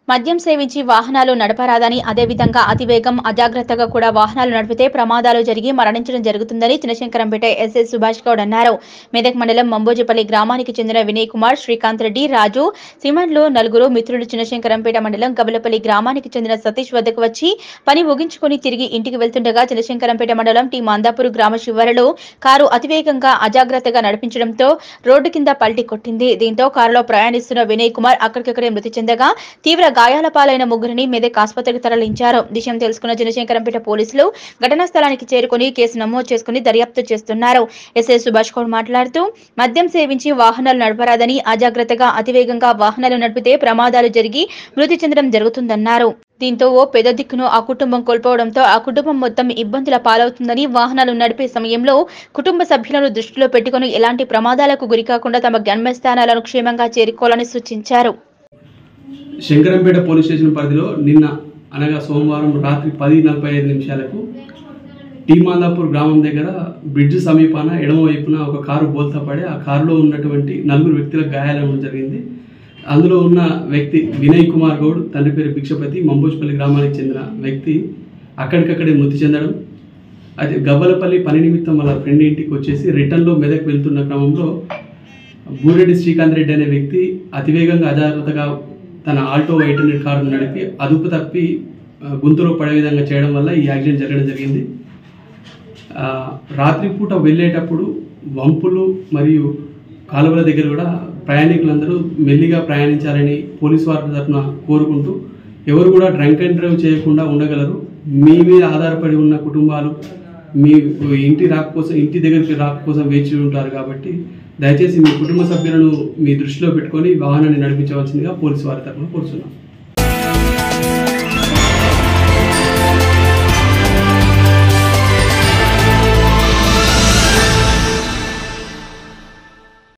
మద్యం సేవించి వాహనాలు నడపరాదని అదేవిధంగా అతివేగం అజాగ్రత్తగా కూడా వాహనాలు నడిపితే ప్రమాదాలు జరిగి మరణించడం జరుగుతుందని చినశంకరంపేట ఎస్ఐ సుభాష్ గౌడ్ అన్నారు మెదక్ మండలం మంబోజిపల్లి గ్రామానికి చెందిన వినయ్ కుమార్ శ్రీకాంత్ రెడ్డి రాజు సిమండ్లో నలుగురు మిత్రులు చినశంకరంపేట మండలం గబలపల్లి గ్రామానికి చెందిన సతీష్ వద్దకు వచ్చి పని ముగించుకొని తిరిగి ఇంటికి వెళ్తుండగా చినశంకరంపేట మండలం టీ మందాపూర్ గ్రామ శివారులో కారు అతివేగంగా అజాగ్రత్తగా నడిపించడంతో రోడ్డు కింద పల్టీ కొట్టింది దీంతో కారులో ప్రయాణిస్తున్న వినయ్ కుమార్ అక్కడికక్కడే మృతి చెందగా తీవ్ర గాయాల పాలైన ముగ్గురిని మెదక్ ఆసుపత్రికి తరలించారు విషయం తెలుసుకున్న జనశంకరంపేట పోలీసులు ఘటనా స్థలానికి చేరుకుని కేసు నమోదు చేసుకుని దర్యాప్తు చేస్తున్నారు ఎస్ఐ సుభాష్ గౌడ్ మాట్లాడుతూ మద్యం సేవించి వాహనాలు నడపరాదని అజాగ్రత్తగా అతివేగంగా వాహనాలు నడిపితే ప్రమాదాలు జరిగి మృతి చెందడం జరుగుతుందన్నారు దీంతో ఓ పెద్ద దిక్కును ఆ కుటుంబం కోల్పోవడంతో ఆ కుటుంబం మొత్తం ఇబ్బందుల పాలవుతుందని వాహనాలు నడిపే సమయంలో కుటుంబ సభ్యులను దృష్టిలో పెట్టుకుని ఎలాంటి ప్రమాదాలకు గురికాకుండా తమ గమ్యస్థానాలను క్షేమంగా చేరుకోవాలని సూచించారు శంకరంపేట పోలీస్ స్టేషన్ పరిధిలో నిన్న అనగా సోమవారం రాత్రి పది నలభై ఐదు నిమిషాలకు టీ మాదాపూర్ గ్రామం దగ్గర బ్రిడ్జ్ సమీపాన ఎడమ వైపున ఒక కారు బోల్తా పడి ఆ కారులో ఉన్నటువంటి నలుగురు వ్యక్తులకు గాయాలవ్వడం జరిగింది అందులో ఉన్న వ్యక్తి వినయ్ కుమార్ గౌడ్ తండ్రి పేరు భిక్షపతి మంబోజ్పల్లి గ్రామానికి చెందిన వ్యక్తి అక్కడికక్కడే మృతి చెందడం అయితే గవ్వలపల్లి పని నిమిత్తం వాళ్ళ ఫ్రెండ్ ఇంటికి వచ్చేసి రిటర్న్లో మెదక్ వెళ్తున్న క్రమంలో బూరెడ్డి శ్రీకాంత్ రెడ్డి అనే వ్యక్తి అతివేగంగా అజాగ్రత్తగా తన ఆల్టో వైట్ హండ్రెడ్ కారును నడిపి అదుపు తప్పి ఆ, గుంతలో పడే విధంగా చేయడం వల్ల ఈ యాక్సిడెంట్ జరగడం జరిగింది ఆ, రాత్రిపూట వెళ్ళేటప్పుడు వంపులు మరియు కాలువల దగ్గర కూడా ప్రయాణికులందరూ మెల్లిగా ప్రయాణించాలని పోలీస్ వారి తరఫున కోరుకుంటూ ఎవరు కూడా డ్రంక్ అండ్ డ్రైవ్ చేయకుండా ఉండగలరు మీ మీద ఆధారపడి ఉన్న కుటుంబాలు మీ ఇంటి రాక కోసం ఇంటి దగ్గరికి రాక కోసం వేచి ఉంటారు కాబట్టి దయచేసి మీ కుటుంబ సభ్యులను మీ దృష్టిలో పెట్టుకొని వాహనాన్ని నడిపించవలసిందిగా పోలీసు వారి తరఫున కోరుతున్నాం